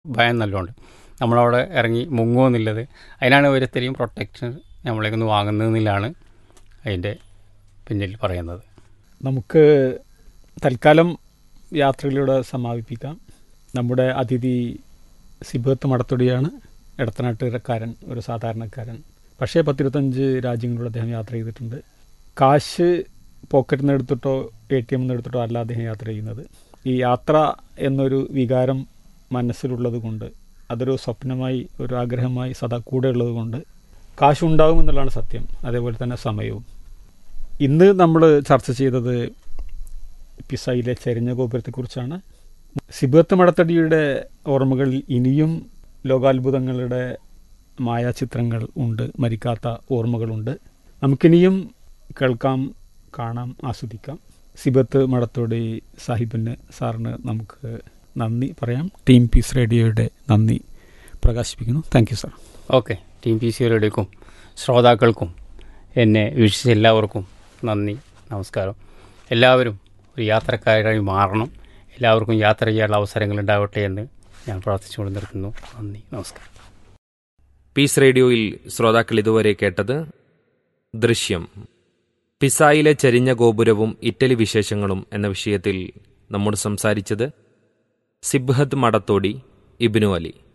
ഭയം നല്ലോണ്ട് നമ്മളവിടെ ഇറങ്ങി മുങ്ങുമെന്നുള്ളത് അതിനാണ് ഒരു ഇത്രയും പ്രൊട്ടക്ഷൻ നമ്മളേക്കൊന്ന് വാങ്ങുന്നതെന്നില്ലാണ് അതിൻ്റെ പിന്നിൽ പറയുന്നത് നമുക്ക് തൽക്കാലം യാത്രയിലൂടെ സമാപിപ്പിക്കാം നമ്മുടെ അതിഥി സിബത്ത് മടത്തൊടിയാണ് ഇടത്തനാട്ടുകാരൻ ഒരു സാധാരണക്കാരൻ പക്ഷേ പത്തിരുപത്തഞ്ച് രാജ്യങ്ങളിലൂടെ അദ്ദേഹം യാത്ര ചെയ്തിട്ടുണ്ട് കാശ് പോക്കറ്റിൽ നിന്ന് എടുത്തിട്ടോ എ ടി എമ്മിൽ നിന്ന് എടുത്തിട്ടോ അല്ല അദ്ദേഹം യാത്ര ചെയ്യുന്നത് ഈ യാത്ര എന്നൊരു വികാരം മനസ്സിലുള്ളത് കൊണ്ട് അതൊരു സ്വപ്നമായി ഒരു ആഗ്രഹമായി സദാ കൂടെ ഉള്ളത് കൊണ്ട് കാശുണ്ടാകുമെന്നുള്ളതാണ് സത്യം അതേപോലെ തന്നെ സമയവും ഇന്ന് നമ്മൾ ചർച്ച ചെയ്തത് പിസയിലെ ചെരിഞ്ഞ ഗോപുരത്തെക്കുറിച്ചാണ് സിബത്ത് മടത്തടിയുടെ ഓർമ്മകളിൽ ഇനിയും ലോകാത്ഭുതങ്ങളുടെ മായാചിത്രങ്ങൾ ഉണ്ട് മരിക്കാത്ത ഓർമ്മകളുണ്ട് നമുക്കിനിയും കേൾക്കാം കാണാം ആസ്വദിക്കാം സിബത്ത് മടത്തോടി സാഹിബിന് സാറിന് നമുക്ക് നന്ദി പറയാം ടീം പീസ് റേഡിയോയുടെ നന്ദി പ്രകാശിപ്പിക്കുന്നു thank you sir okay team P C റേഡിയോക്കും ശ്രോതാക്കൾക്കും എന്നെ വീക്ഷിച്ച എല്ലാവർക്കും നന്ദി നമസ്കാരം എല്ലാവരും ഒരു യാത്രക്കാരായി മാറണം എല്ലാവർക്കും യാത്ര ചെയ്യാനുള്ള അവസരങ്ങൾ ഉണ്ടാവട്ടെ എന്ന് ഞാൻ പ്രാർത്ഥിച്ചുകൊണ്ട് നിർത്തുന്നു നന്ദി നമസ്കാരം പീസ് റേഡിയോയിൽ ശ്രോതാക്കൾ ഇതുവരെ കേട്ടത് ദൃശ്യം പിസായിലെ ചരിഞ്ഞ ഗോപുരവും ഇറ്റലി വിശേഷങ്ങളും എന്ന വിഷയത്തിൽ നമ്മോട് സംസാരിച്ചത് സിബ്ഹത്ത് മടത്തോടി ഇബ്നു അലി